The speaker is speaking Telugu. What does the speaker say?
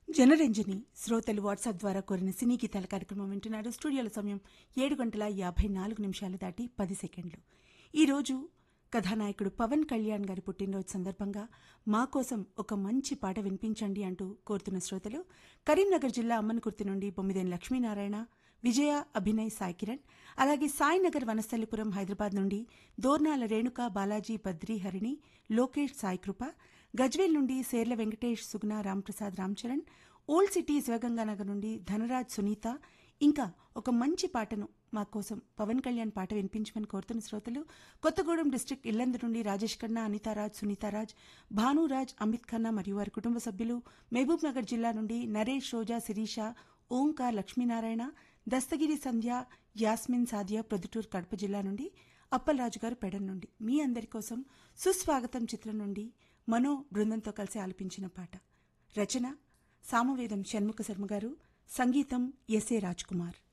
జనరంజని శ్రోతలు వాట్సాప్ ద్వారా కోరిన సినీ గీతాల కార్యక్రమం వింటున్నారు స్టూడియోల సమయం ఏడు గంటల యాభై నాలుగు నిమిషాలు దాటి పది సెకండ్లు ఈరోజు కథానాయకుడు పవన్ కళ్యాణ్ గారి పుట్టినరోజు సందర్భంగా మా కోసం ఒక మంచి పాట వినిపించండి అంటూ కోరుతున్న శ్రోతలు కరీంనగర్ జిల్లా అమ్మన్కుర్తి నుండి బొమ్మిదేని లక్ష్మీనారాయణ విజయ అభినయ్ సాయి కిరణ్ అలాగే సాయినగర్ వనస్థలిపురం హైదరాబాద్ నుండి దోర్నాల రేణుక బాలాజీ బద్రి హరిణి లోకేష్ సాయికృప గజ్వేల్ నుండి సేర్ల వెంకటేష్ సుగుణ రాంప్రసాద్ రామ్చరణ్ ఓల్డ్ సిటీ శివగంగానగర్ నుండి ధనరాజ్ సునీత ఇంకా ఒక మంచి పాటను మా కోసం పవన్ కళ్యాణ్ పాట వినిపించమని కోరుతున్న శ్రోతలు కొత్తగూడెం డిస్టిక్ ఇల్లందు నుండి రాజేష్ ఖన్నా అనితారాజ్ సునీతారాజ్ భానురాజ్ అమిత్ ఖన్నా మరియు వారి కుటుంబ సభ్యులు మహబూబ్ నగర్ జిల్లా నుండి నరేష్ రోజా శిరీష ఓంకార్ లక్ష్మీనారాయణ దస్తగిరి సంధ్య యాస్మిన్ సాదియా ప్రొద్దుటూరు కడప జిల్లా నుండి అప్పలరాజు గారు పెడన్ నుండి మీ అందరి కోసం సుస్వాగతం చిత్రం నుండి మనో బృందంతో కలిసి ఆలపించిన పాట రచన సామవేదం షణ్ముఖ శర్మ గారు సంగీతం ఎస్ఏ రాజ్ కుమార్